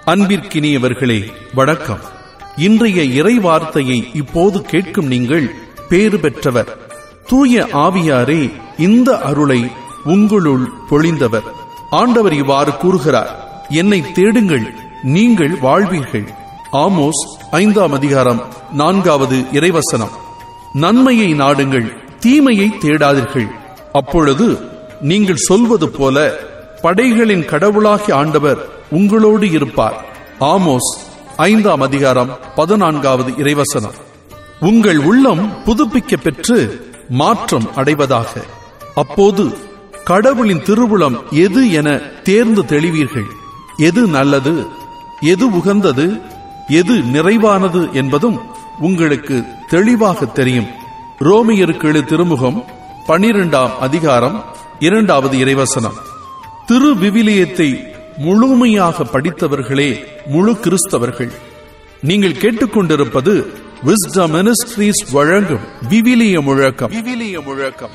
அன்பிற்கினியவர்களே வணக்கம் இன்றைய இறை வார்த்தையை இப்போது கேட்கும் நீங்கள் பேறு பெற்றவர் தூய ஆவியாரே இந்த அருளை உங்களுள் பொழிந்தவர் ஆண்டவர் இவ்வாறு கூறுகிறார் என்னை தேடுங்கள் நீங்கள் வாழ்வீர்கள் ஆமோஸ் ஐந்தாம் அதிகாரம் நான்காவது இறைவசனம் நன்மையை நாடுங்கள் தீமையை தேடாதீர்கள் அப்பொழுது நீங்கள் சொல்வது போல படைகளின் கடவுளாகிய ஆண்டவர் உங்களோடு இருப்பார் ஆமோஸ் ஐந்தாம் அதிகாரம் பதினான்காவது இறைவசனம் உங்கள் உள்ளம் புதுப்பிக்க பெற்று மாற்றம் அடைவதாக அப்போது கடவுளின் திருவுளம் எது என தேர்ந்து தெளிவீர்கள் எது நல்லது எது உகந்தது எது நிறைவானது என்பதும் உங்களுக்கு தெளிவாக தெரியும் ரோமியருக்கு எழு திருமுகம் பனிரெண்டாம் அதிகாரம் இரண்டாவது இறைவசனம் திரு விவிலியத்தை முழுமையாக படித்தவர்களே முழு கிறிஸ்தவர்கள் நீங்கள் கேட்டுக்கொண்டிருப்பது விஸ்டம் மினிஸ்ட்ரீஸ் வழங்கும் விவிலிய முழக்கம் விவிலிய முழக்கம்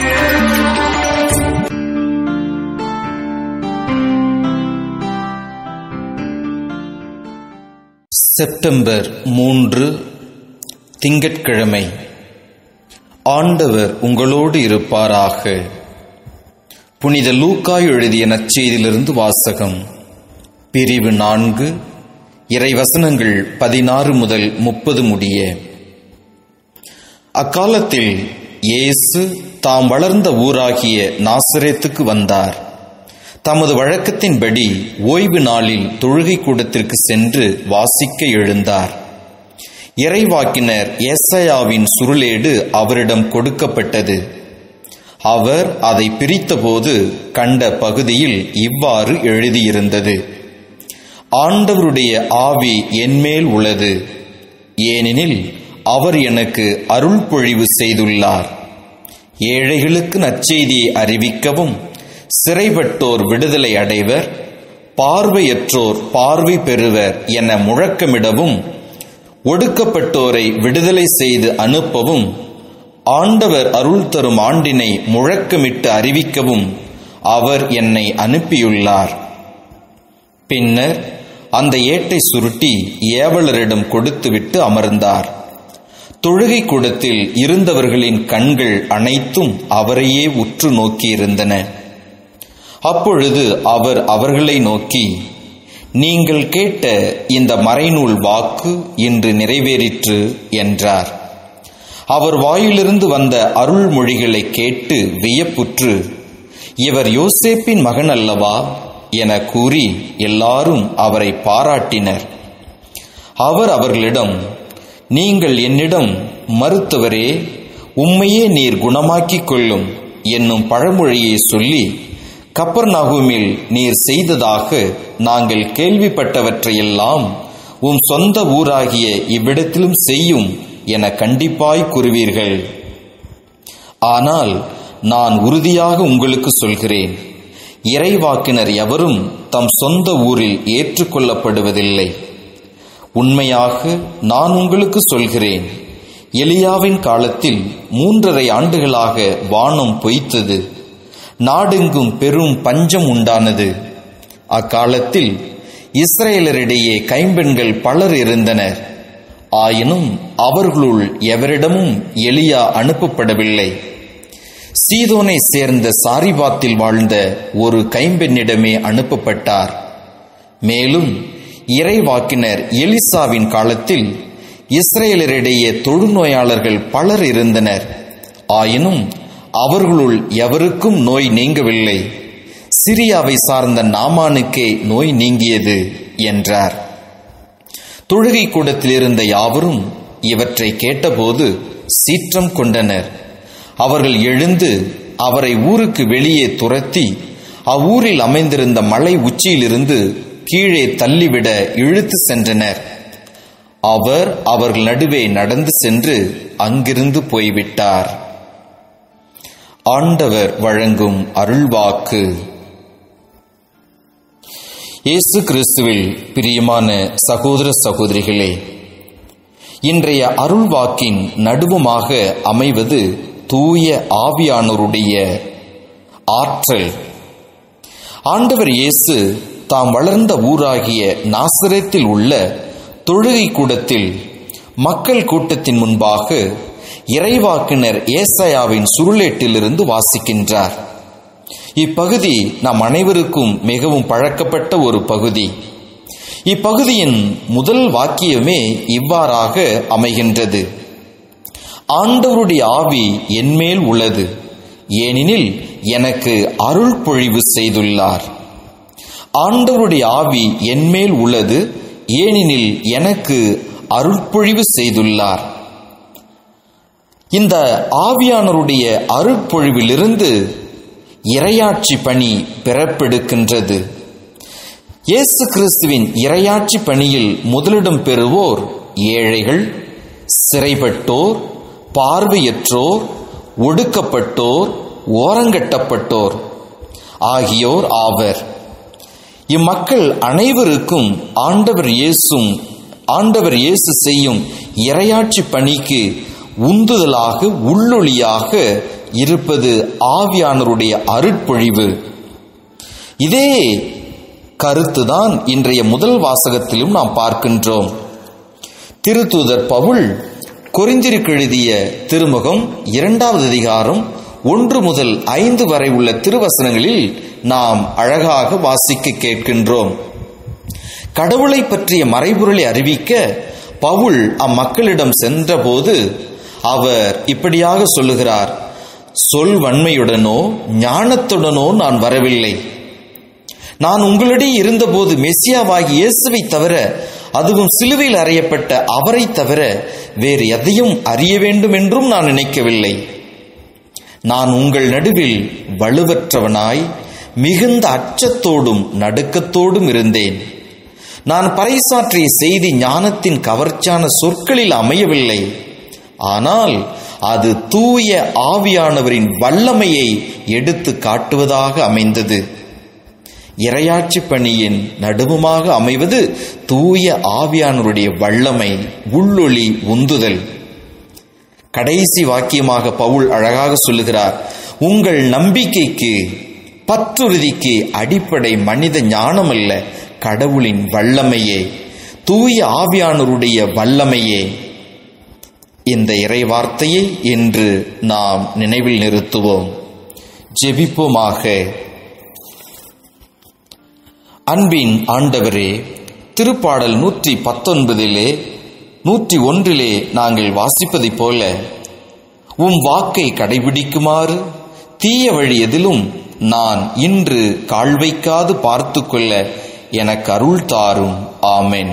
செப்டம்பர் மூன்று திங்கட்கிழமை ஆண்டவர் உங்களோடு இருப்பாராக புனித லூக்காய் எழுதிய நற்செய்தியிலிருந்து வாசகம் பிரிவு நான்கு இறைவசனங்கள் பதினாறு முதல் முப்பது முடிய அக்காலத்தில் இயேசு தாம் வளர்ந்த ஊராகிய நாசரேத்துக்கு வந்தார் தமது வழக்கத்தின்படி ஓய்வு நாளில் தொழுகை கூடத்திற்கு சென்று வாசிக்க எழுந்தார் இறைவாக்கினர் ஏசையாவின் சுருளேடு அவரிடம் கொடுக்கப்பட்டது அவர் அதை பிரித்தபோது கண்ட பகுதியில் இவ்வாறு எழுதியிருந்தது ஆண்டவருடைய ஆவி என்மேல் உள்ளது ஏனெனில் அவர் எனக்கு அருள் பொழிவு செய்துள்ளார் ஏழைகளுக்கு நற்செய்தியை அறிவிக்கவும் சிறைப்பட்டோர் விடுதலை அடைவர் பார்வையற்றோர் பார்வை பெறுவர் என முழக்கமிடவும் ஒடுக்கப்பட்டோரை விடுதலை செய்து அனுப்பவும் ஆண்டவர் அருள் தரும் ஆண்டினை முழக்கமிட்டு அறிவிக்கவும் அவர் என்னை அனுப்பியுள்ளார் பின்னர் அந்த ஏட்டை சுருட்டி ஏவலரிடம் கொடுத்துவிட்டு அமர்ந்தார் தொழுகை கூடத்தில் இருந்தவர்களின் கண்கள் அனைத்தும் அவரையே உற்று நோக்கியிருந்தன அப்பொழுது அவர் அவர்களை நோக்கி நீங்கள் கேட்ட இந்த மறைநூல் வாக்கு இன்று நிறைவேறிற்று என்றார் அவர் வாயிலிருந்து வந்த அருள்மொழிகளை கேட்டு வியப்புற்று இவர் யோசேப்பின் மகன் அல்லவா என கூறி எல்லாரும் அவரை பாராட்டினர் அவர் அவர்களிடம் நீங்கள் என்னிடம் மருத்துவரே உம்மையே நீர் குணமாக்கிக் கொள்ளும் என்னும் பழமொழியை சொல்லி கப்பர்நாகுமில் நீர் செய்ததாக நாங்கள் கேள்விப்பட்டவற்றையெல்லாம் உம் சொந்த ஊராகிய இவ்விடத்திலும் செய்யும் என கண்டிப்பாய் கூறுவீர்கள் ஆனால் நான் உறுதியாக உங்களுக்கு சொல்கிறேன் இறைவாக்கினர் எவரும் தம் சொந்த ஊரில் ஏற்றுக்கொள்ளப்படுவதில்லை உண்மையாக நான் உங்களுக்கு சொல்கிறேன் எலியாவின் காலத்தில் மூன்றரை ஆண்டுகளாக வானம் பொய்த்தது நாடெங்கும் பெரும் பஞ்சம் உண்டானது அக்காலத்தில் இஸ்ரேலரிடையே கைம்பெண்கள் பலர் இருந்தனர் ஆயினும் அவர்களுள் எவரிடமும் எலியா அனுப்பப்படவில்லை சீதோனை சேர்ந்த சாரிபாத்தில் வாழ்ந்த ஒரு கைம்பெண்ணிடமே அனுப்பப்பட்டார் மேலும் இறைவாக்கினர் எலிசாவின் காலத்தில் இஸ்ரேலரிடையே தொழுநோயாளர்கள் பலர் இருந்தனர் ஆயினும் அவர்களுள் எவருக்கும் நோய் நீங்கவில்லை சிரியாவை சார்ந்த நாமானுக்கே நோய் நீங்கியது என்றார் தொழுகை கூடத்தில் இருந்த யாவரும் இவற்றை கேட்டபோது சீற்றம் கொண்டனர் அவர்கள் எழுந்து அவரை ஊருக்கு வெளியே துரத்தி அவ்வூரில் அமைந்திருந்த மலை உச்சியிலிருந்து கீழே தள்ளிவிட இழுத்து சென்றனர் அவர் அவர்கள் நடுவே நடந்து சென்று அங்கிருந்து போய்விட்டார் ஆண்டவர் வழங்கும் அருள்வாக்கு இயேசு கிறிஸ்துவில் பிரியமான சகோதர சகோதரிகளே இன்றைய அருள்வாக்கின் நடுவமாக அமைவது தூய ஆவியானோருடைய ஆற்றல் ஆண்டவர் இயேசு தாம் வளர்ந்த ஊராகிய நாசரேத்தில் உள்ள தொழுகை கூடத்தில் மக்கள் கூட்டத்தின் முன்பாக இறைவாக்கினர் ஏசாயாவின் சுருளேட்டிலிருந்து வாசிக்கின்றார் இப்பகுதி நம் அனைவருக்கும் மிகவும் பழக்கப்பட்ட ஒரு பகுதி இப்பகுதியின் முதல் வாக்கியமே இவ்வாறாக அமைகின்றது ஆண்டவருடைய ஆவி என்மேல் உள்ளது ஏனெனில் எனக்கு அருள் பொழிவு செய்துள்ளார் ஆண்டவருடைய ஆவி என்மேல் உள்ளது ஏனெனில் எனக்கு அருட்பொழிவு செய்துள்ளார் இந்த ஆவியானருடைய அருட்பொழிவிலிருந்து இரையாட்சி பணி பிறப்பெடுக்கின்றது இயேசு கிறிஸ்துவின் இரையாட்சி பணியில் முதலிடம் பெறுவோர் ஏழைகள் சிறைப்பட்டோர் பார்வையற்றோர் ஒடுக்கப்பட்டோர் ஓரங்கட்டப்பட்டோர் ஆகியோர் ஆவர் இம்மக்கள் அனைவருக்கும் ஆண்டவர் இயேசும் ஆண்டவர் இயேசு செய்யும் இரையாட்சி பணிக்கு உந்துதலாக உள்ளொளியாக இருப்பது ஆவியானருடைய அருட்பொழிவு இதே கருத்துதான் இன்றைய முதல் வாசகத்திலும் நாம் பார்க்கின்றோம் திருத்தூதர் பவுல் கொரிந்திருக்கு எழுதிய திருமுகம் இரண்டாவது அதிகாரம் ஒன்று முதல் ஐந்து வரை உள்ள திருவசனங்களில் நாம் அழகாக வாசிக்க கேட்கின்றோம் கடவுளை பற்றிய மறைபொருளை அறிவிக்க பவுல் அம்மக்களிடம் சென்றபோது அவர் இப்படியாக சொல்லுகிறார் சொல் வன்மையுடனோ ஞானத்துடனோ நான் வரவில்லை நான் உங்களிடையே இருந்தபோது மெஸ்ஸியாவாகி இயேசுவை தவிர அதுவும் சிலுவையில் அறையப்பட்ட அவரை தவிர வேறு எதையும் அறிய வேண்டும் என்றும் நான் நினைக்கவில்லை நான் உங்கள் நடுவில் வலுவற்றவனாய் மிகுந்த அச்சத்தோடும் நடுக்கத்தோடும் இருந்தேன் நான் பறைசாற்றிய செய்தி ஞானத்தின் கவர்ச்சியான சொற்களில் அமையவில்லை ஆனால் அது தூய ஆவியானவரின் வல்லமையை எடுத்து காட்டுவதாக அமைந்தது இரையாட்சி பணியின் நடுவுமாக அமைவது தூய ஆவியானவருடைய வல்லமை உள்ளொளி உந்துதல் கடைசி வாக்கியமாக பவுல் அழகாக சொல்லுகிறார் உங்கள் நம்பிக்கைக்கு பற்றுறுதிக்கு அடிப்படை மனித ஞானம் அல்ல கடவுளின் வல்லமையே தூய ஆவியானவருடைய வல்லமையே இந்த இறைவார்த்தையை இன்று நாம் நினைவில் நிறுத்துவோம் ஜெபிப்போமாக அன்பின் ஆண்டவரே திருப்பாடல் நூற்றி பத்தொன்பதிலே நூற்றி ஒன்றிலே நாங்கள் வாசிப்பதைப் போல உம் வாக்கை கடைபிடிக்குமாறு தீய வழி எதிலும் நான் இன்று கால் வைக்காது பார்த்து கொள்ள எனக்கு அருள் தாரும் ஆமென்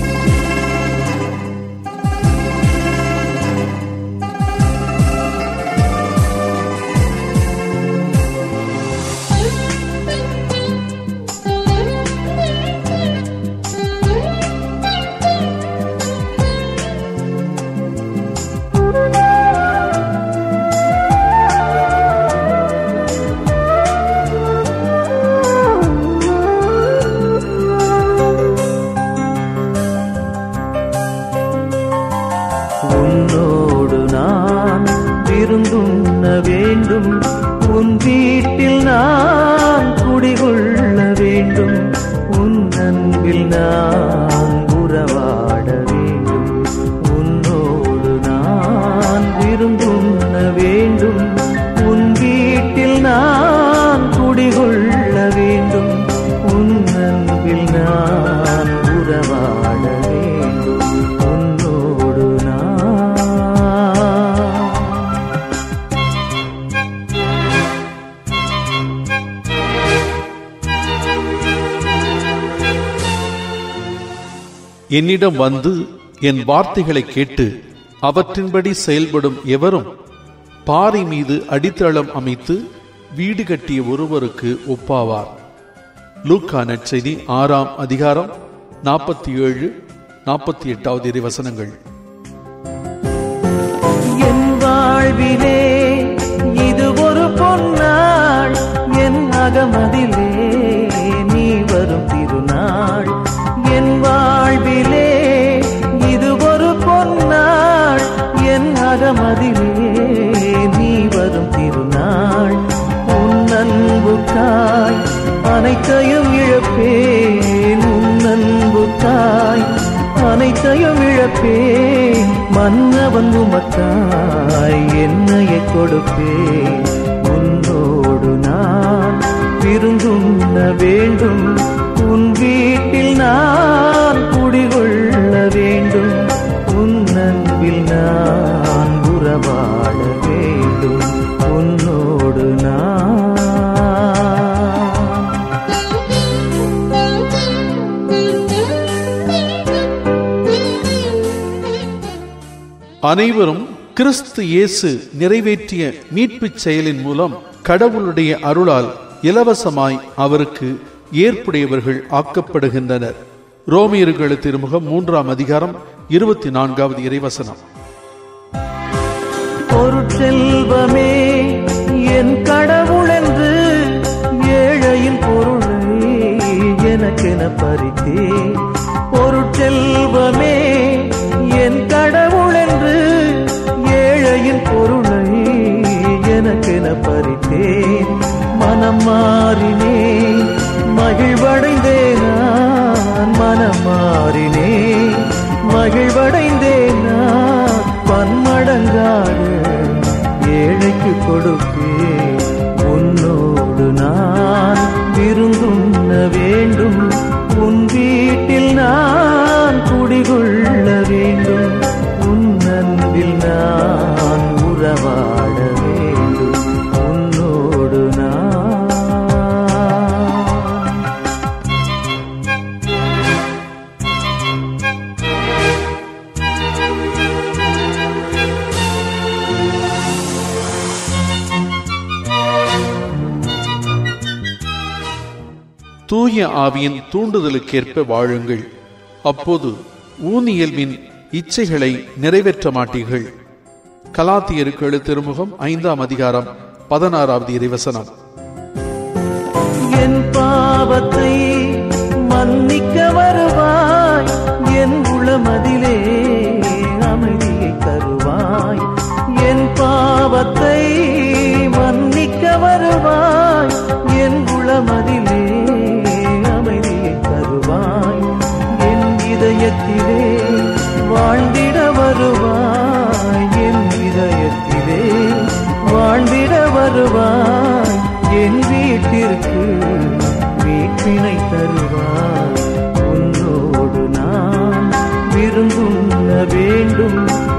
உன்னோடு நான் விருந்துண்ண வேண்டும் உன் வீட்டில் நான் குடிகொள்ள வேண்டும் உன் அன்பில் நான் உறவாட வேண்டும் உன்னோடு நான் விருந்துண்ண வேண்டும் உன் வீட்டில் நான் குடிகொள்ள வேண்டும் உன் அன்பில் நான் உறவாட வேண்டும் உன்னோடு நான் என்னிடம் வந்து என் வார்த்தைகளை கேட்டு அவற்றின்படி செயல்படும் எவரும் பாறை மீது அடித்தளம் அமைத்து வீடு கட்டிய ஒருவருக்கு ஒப்பாவார் லூக்கா நற்செய்தி ஆறாம் அதிகாரம் நாற்பத்தி ஏழு நாற்பத்தி எட்டாவது இறைவசனங்கள் என் வாழ்விலே இது ஒரு பொன்னாள் என் அகமதிலே நீ வரும் திருநாள் என் வாழ்விலே இது ஒரு பொன்னாள் என் அகமதிலே நீ வரும் திருநாள் உன் அன்புக்காய் அனைத்தையும் இழப்பேன் அனைத்தையும் இழப்பேன் மன்னவன் உமக்காய் என்னையை கொடுப்பேன் உன்னோடு நான் விருந்துண்ண வேண்டும் உன் வீட்டில் நான் குடிகொள்ள வேண்டும் உன் அன்பில் நான் உறவாட வேண்டும் உன்னோடு நான் அனைவரும் கிறிஸ்து இயேசு நிறைவேற்றிய மீட்புச் செயலின் மூலம் கடவுளுடைய அருளால் இலவசமாய் அவருக்கு ஏற்புடையவர்கள் ஆக்கப்படுகின்றனர் ரோமியர்கள் திருமுகம் மூன்றாம் அதிகாரம் இருபத்தி நான்காவது இறைவசனம் பொருட்செல்வமே என் கடவுள் என்று ஏழையின் பொருளை எனக்கென பறித்தே பொருட்செல்வமே என் கடவுள் என்று ஏழையின் பொருளை எனக்கென பறித்தேன் மனம் மாறினேன் மகிழ்வடைந்தேன் நான் மனம் மாறினேன் மகிழ்வடைந்தேன் நான் பன்மடங்காக ஏழைக்கு கொடுப்பேன் உன்னோடு நான் விருந்துண்ண வேண்டும் உன் வீட்டில் நான் குடிகொள்ள வேண்டும் உன் அன்பில் நான் உறவாட வேண்டும் உன்னோடு நான் தூய ஆவியின் தூண்டுதலுக்கேற்ப வாழுங்கள் அப்போது ஊனியல்வின் இச்சைகளை நிறைவேற்ற மாட்டீர்கள் கலாத்தியருக்கு எழு திருமுகம் ஐந்தாம் அதிகாரம் பதினாறாவது இறைவசனம் என் பாவத்தை மன்னிக்க வருவாய் என் உளமதிலே அமைதியை தருவாய் என் பாவத்தை மன்னிக்க வருவாய் என் உளமதிலே அமைதியை தருவாய் என் இதயத்திலே வாழ்ந்திட வருவாய் என் இதயத்திலே வாழ்ந்திட வருவாய் என் வீட்டிற்கு வீட்டினை தருவாய் உன்னோடு நான் விருந்துண்ண வேண்டும்